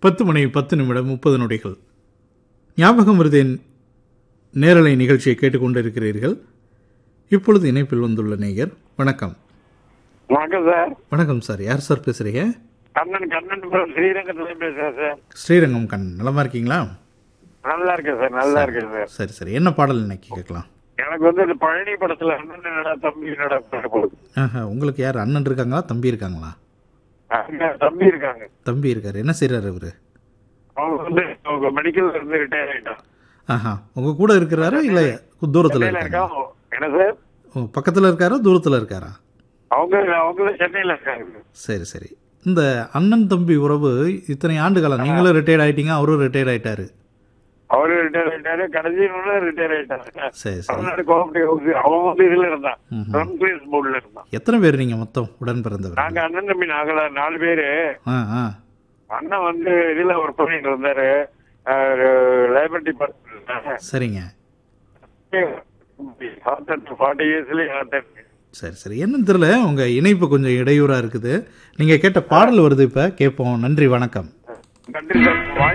பத்து மணி பத்து நிமிடம் முப்பது நொடிகள் ஞாபகம் வருதேன் நேரலை நிகழ்ச்சியை கேட்டுக்கொண்டிருக்கிறீர்கள் இப்பொழுது இணைப்பில் வந்துள்ள நேயர் வணக்கம் வணக்கம் சார் வணக்கம் சார் யார் சார் பேசுறீங்க கண்ணன் கண்ணன் bro, ஸ்ரீரங்கத்துல பேசுறேன் சார் ஸ்ரீரங்கம் கண் நலமா இருக்கீங்களா நல்லா இருக்கேன் சார் நல்லா இருக்கேன் சார் சரி சரி என்ன பாடல் இன்னைக்கு கேட்கலாம் எனக்கு வந்து இந்த பழனி படத்துல அண்ணன் என்னடா தம்பி என்னடா போகுது ஆஹா உங்களுக்கு யார் அண்ணன் இருக்காங்களா தம்பி இருக்காங்களா அங்க தம்பி இருக்காங்க தம்பி இருக்காரு என்ன செய்றாரு அவரு அவங்க வந்து அவங்க மெடிக்கல்ல இருந்து ரிட்டையர் ஆயிட்டான் ஆஹா உங்க கூட இருக்கிறாரா இல்லை தூரத்தில் சென்னையில இருக்காரா இருக்கான் என்ன சார் உங்க பக்கத்தில் இருக்காரா தூரத்தில் இருக்காரா அவங்க அவங்களும் சென்னையில இருக்காங்க சரி சரி இந்த அண்ணன் தம்பி உறவு இத்தனை ஆண்டு காலம் நீங்களும் ரிட்டையர்ட் ஆயிட்டீங்க அவரும் ரிட்டையர்ட் ஆயிட்டாரு அவரு ரிட்டையர் ஆயிட்டாரு கடைசி ரிட்டையர் ஆயிட்டாங்க சரி சரி தமிழ்நாடு கோஆபரேட்டிவ் ஹவுஸ் அவன் வந்து இதுல இருந்தான் ம்ஹும். ரன் பிளேஸ் போர்டுல இருந்தான் எத்தனை பேர் நீங்க மொத்தம் உடன் பிறந்தவர் நாங்க அண்ணன் தம்பி நாங்கள நாலு பேரு ஆ ஆ அண்ணன் வந்து இதுல ஒர்க் பண்ணிட்டு இருந்தாரு லைப்ரரி டிபார்ட்மெண்ட் சரிங்க ஃபார்ட்டி இயர்ஸ்லயே ஹார்ட் அட்டாக் சரி சரி என்னன்னு தெரியல உங்க இணைப்பு கொஞ்சம் இடையூறா இருக்குது நீங்க கேட்ட பாடல் வருது இப்ப கேட்போம் நன்றி வணக்கம் நன்றி சார்